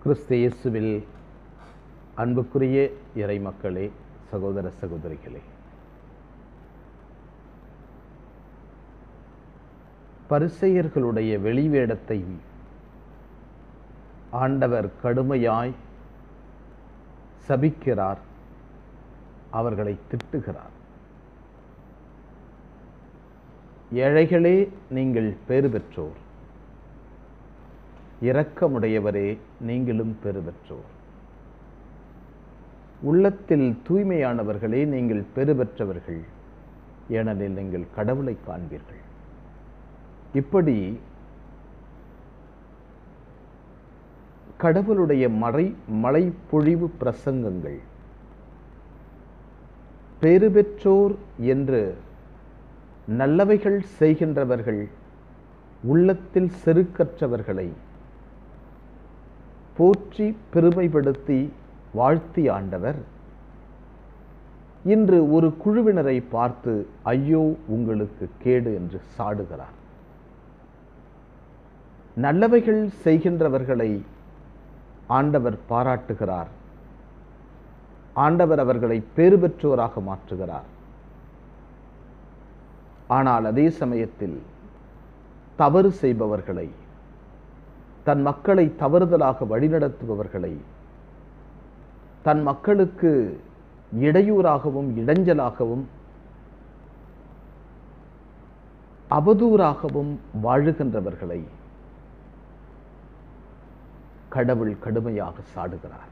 கிறிஸ்து இயேசுவில் அன்புக்குரிய இறை மக்களே சகோதர சகோதரிகளே பரிசெயர்களுடைய வெளிவேடத்தை ஆண்டவர் கடுமையாய் சபிக்கிறார் அவர்களை திட்டுகிறார் ஏழைகளே நீங்கள் பேறு பெற்றோர் இரக்கமுடையவரே நீங்களும் பெறு பெற்றோர் உள்ளத்தில் தூய்மையானவர்களே நீங்கள் பெறு பெற்றவர்கள் ஏனெனில் நீங்கள் கடவுளை காண்பீர்கள் இப்படி கடவுளுடைய மறை மழை பொழிவு பிரசங்கங்கள் பெறு பெற்றோர் என்று நல்லவைகள் செய்கின்றவர்கள் உள்ளத்தில் செருக்கற்றவர்களை போற்றி பெருமைப்படுத்தி வாழ்த்தி ஆண்டவர் இன்று ஒரு குழுவினரை பார்த்து ஐயோ உங்களுக்கு கேடு என்று சாடுகிறார் நல்லவைகள் செய்கின்றவர்களை ஆண்டவர் பாராட்டுகிறார் ஆண்டவர் அவர்களை பேறு பெற்றோராக மாற்றுகிறார் ஆனால் அதே சமயத்தில் தவறு செய்பவர்களை தன் மக்களை தவறுதலாக வழிநடத்துபவர்களை தன் மக்களுக்கு இடையூறாகவும் இடைஞ்சலாகவும் அவதூறாகவும் வாழுகின்றவர்களை கடவுள் கடுமையாக சாடுகிறார்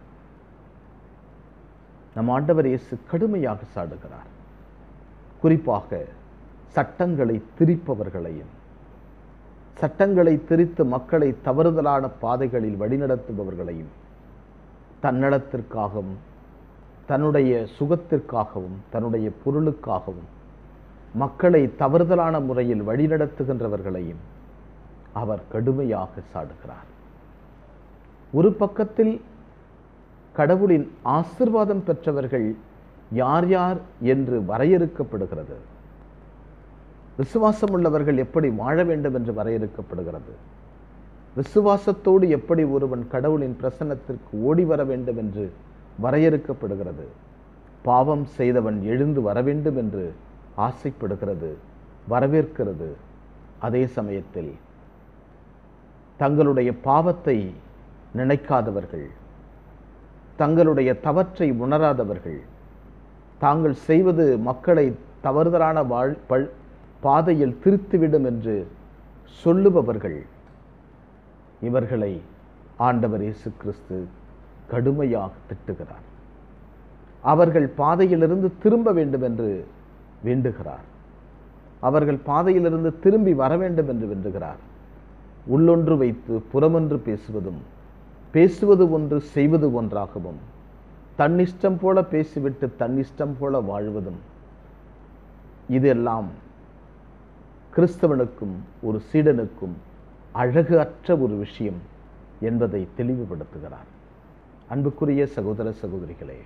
நம் ஆண்டவர் இயேசு கடுமையாக சாடுகிறார் குறிப்பாக சட்டங்களை திரிப்பவர்களையும் சட்டங்களை திரித்து மக்களை தவறுதலான பாதைகளில் வழிநடத்துபவர்களையும் தன்னலத்திற்காகவும் தன்னுடைய சுகத்திற்காகவும் தன்னுடைய பொருளுக்காகவும் மக்களை தவறுதலான முறையில் வழிநடத்துகின்றவர்களையும் அவர் கடுமையாக சாடுகிறார் ஒரு பக்கத்தில் கடவுளின் ஆசிர்வாதம் பெற்றவர்கள் யார் யார் என்று வரையறுக்கப்படுகிறது விசுவாசம் உள்ளவர்கள் எப்படி வாழ வேண்டும் என்று வரையறுக்கப்படுகிறது விசுவாசத்தோடு எப்படி ஒருவன் கடவுளின் பிரசன்னத்திற்கு ஓடி வர வேண்டும் என்று வரையறுக்கப்படுகிறது பாவம் செய்தவன் எழுந்து வர வேண்டும் என்று ஆசைப்படுகிறது வரவேற்கிறது அதே சமயத்தில் தங்களுடைய பாவத்தை நினைக்காதவர்கள் தங்களுடைய தவற்றை உணராதவர்கள் தாங்கள் செய்வது மக்களை தவறுதலான வாழ் பல் பாதையில் திருத்திவிடும் என்று சொல்லுபவர்கள் இவர்களை ஆண்டவர் இயேசு கிறிஸ்து கடுமையாக திட்டுகிறார் அவர்கள் பாதையிலிருந்து திரும்ப வேண்டும் என்று வேண்டுகிறார் அவர்கள் பாதையிலிருந்து திரும்பி வர வேண்டும் என்று வேண்டுகிறார் உள்ளொன்று வைத்து புறமொன்று பேசுவதும் பேசுவது ஒன்று செய்வது ஒன்றாகவும் தன்னிஷ்டம் போல பேசிவிட்டு தன்னிஷ்டம் போல வாழ்வதும் இதெல்லாம் கிறிஸ்தவனுக்கும் ஒரு சீடனுக்கும் அழகு அற்ற ஒரு விஷயம் என்பதை தெளிவுபடுத்துகிறார் அன்புக்குரிய சகோதர சகோதரிகளே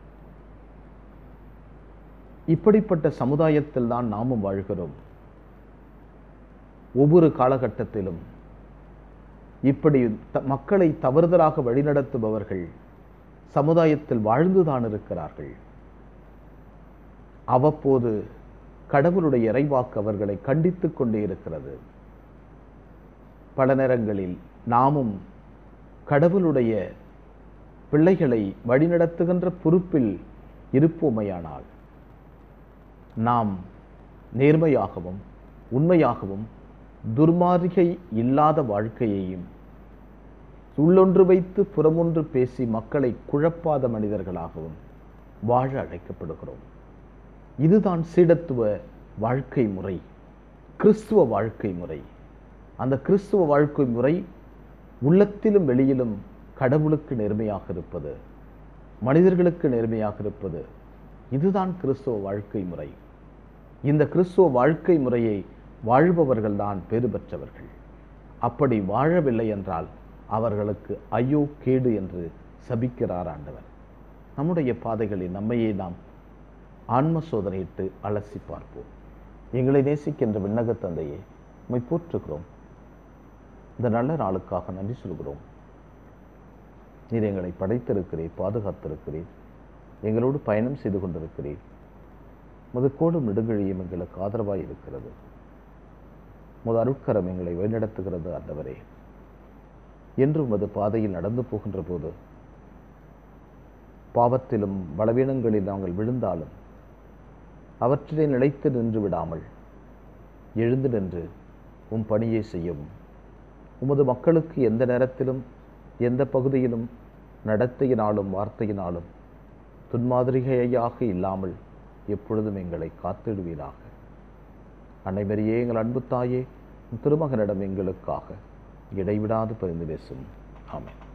இப்படிப்பட்ட சமுதாயத்தில் தான் நாமும் வாழ்கிறோம் ஒவ்வொரு காலகட்டத்திலும் இப்படி மக்களை தவறுதலாக வழிநடத்துபவர்கள் சமுதாயத்தில் வாழ்ந்துதான் இருக்கிறார்கள் அவ்வப்போது கடவுளுடைய இறைவாக்கு அவர்களை கண்டித்துக் கொண்டே இருக்கிறது பல நேரங்களில் நாமும் கடவுளுடைய பிள்ளைகளை வழிநடத்துகின்ற பொறுப்பில் இருப்போமையானால் நாம் நேர்மையாகவும் உண்மையாகவும் துர்மார்கை இல்லாத வாழ்க்கையையும் உள்ளொன்று வைத்து புறமொன்று பேசி மக்களை குழப்பாத மனிதர்களாகவும் வாழ அழைக்கப்படுகிறோம் இதுதான் சீடத்துவ வாழ்க்கை முறை கிறிஸ்துவ வாழ்க்கை முறை அந்த கிறிஸ்துவ வாழ்க்கை முறை உள்ளத்திலும் வெளியிலும் கடவுளுக்கு நேர்மையாக இருப்பது மனிதர்களுக்கு நேர்மையாக இருப்பது இதுதான் கிறிஸ்துவ வாழ்க்கை முறை இந்த கிறிஸ்துவ வாழ்க்கை முறையை வாழ்பவர்கள் தான் பேறு பெற்றவர்கள் அப்படி வாழவில்லை என்றால் அவர்களுக்கு ஐயோ கேடு என்று சபிக்கிறார் ஆண்டவர் நம்முடைய பாதைகளில் நம்மையே நாம் ஆன்ம சோதனையிட்டு அலசி பார்ப்போம் எங்களை நேசிக்கின்ற விண்ணக தந்தையை உம்மை போற்றுகிறோம் இந்த நல்ல நாளுக்காக நன்றி சொல்கிறோம் நீர் எங்களை படைத்திருக்கிறீர் பாதுகாத்திருக்கிறீர் எங்களோடு பயணம் செய்து கொண்டிருக்கிறீர் முது கோடும் நெடுங்கழியும் எங்களுக்கு ஆதரவாய் இருக்கிறது முது அருட்கரம் எங்களை வழிநடத்துகிறது ஆண்டவரே என்று உமது பாதையில் நடந்து போகின்ற போது பாவத்திலும் பலவீனங்களில் நாங்கள் விழுந்தாலும் அவற்றிலே நிலைத்து நின்று விடாமல் எழுந்து நின்று உம் பணியை செய்யவும் உமது மக்களுக்கு எந்த நேரத்திலும் எந்த பகுதியிலும் நடத்தையினாலும் வார்த்தையினாலும் துன்மாதிரிகையாக இல்லாமல் எப்பொழுதும் எங்களை காத்திடுவீராக அன்னைமரியே எங்கள் அன்பு தாயே உம் திருமகனிடம் எங்களுக்காக இடைவிடாது பரிந்து பேசும் ஆமென்